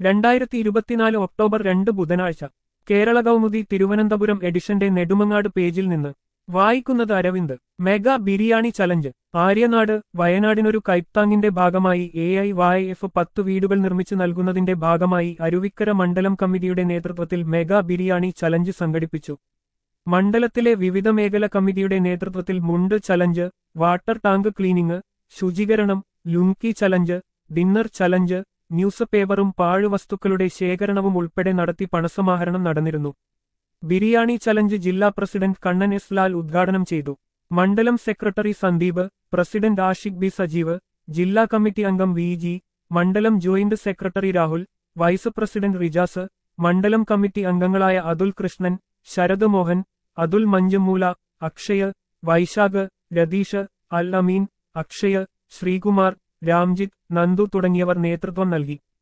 രണ്ടായിരത്തി ഇരുപത്തിനാല് ഒക്ടോബർ രണ്ട് ബുധനാഴ്ച കേരള കൗമുദി തിരുവനന്തപുരം എഡിഷന്റെ നെടുമങ്ങാട് പേജിൽ നിന്ന് വായിക്കുന്നത് അരവിന്ദ് മെഗാ ബിരിയാണി ചലഞ്ച് ആര്യനാട് വയനാടിനൊരു കൈത്താങ്ങിന്റെ ഭാഗമായി എ ഐ വായ എഫ് പത്ത് വീടുകൾ നിർമ്മിച്ചു നൽകുന്നതിന്റെ ഭാഗമായി അരുവിക്കര മണ്ഡലം കമ്മിറ്റിയുടെ നേതൃത്വത്തിൽ മെഗാ ബിരിയാണി ചലഞ്ച് സംഘടിപ്പിച്ചു മണ്ഡലത്തിലെ വിവിധ മേഖല കമ്മിറ്റിയുടെ നേതൃത്വത്തിൽ മുണ്ട് ചലഞ്ച് വാട്ടർ ടാങ്ക് ക്ലീനിംഗ് ശുചീകരണം lungi challenge dinner challenge news പേപ്പറും പാഴ്വസ്തുക്കളുടെ ശേഖരണവും ഉൾപ്പെടെ നടത്തി പണസമാഹരണം നടന്നിരുന്നു ബിരിയാണി ചലഞ്ച് ജില്ലാ പ്രസിഡന്റ് കണ്ണൻ എസ് ലാൽ ഉദ്ഘാടനം ചെയ്തു മണ്ഡലം secretary Sandeep president Ashiq B Sajeev ജില്ലാ കമ്മിറ്റി അംഗം വി ജി മണ്ഡലം joint secretary Rahul vice president Rijas മണ്ഡലം കമ്മിറ്റി അംഗങ്ങളായ അതുൽ കൃഷ്ണൻ ശരത് മോഹൻ അതുൽ മഞ്ചമൂല അക്ഷയ് വൈശാഖ് രതീഷ് അൽ അമീൻ അക്ഷയ് ശ്രീകുമാർ രാംജിത്ത് നന്ദു തുടങ്ങിയവർ നേതൃത്വം നൽകി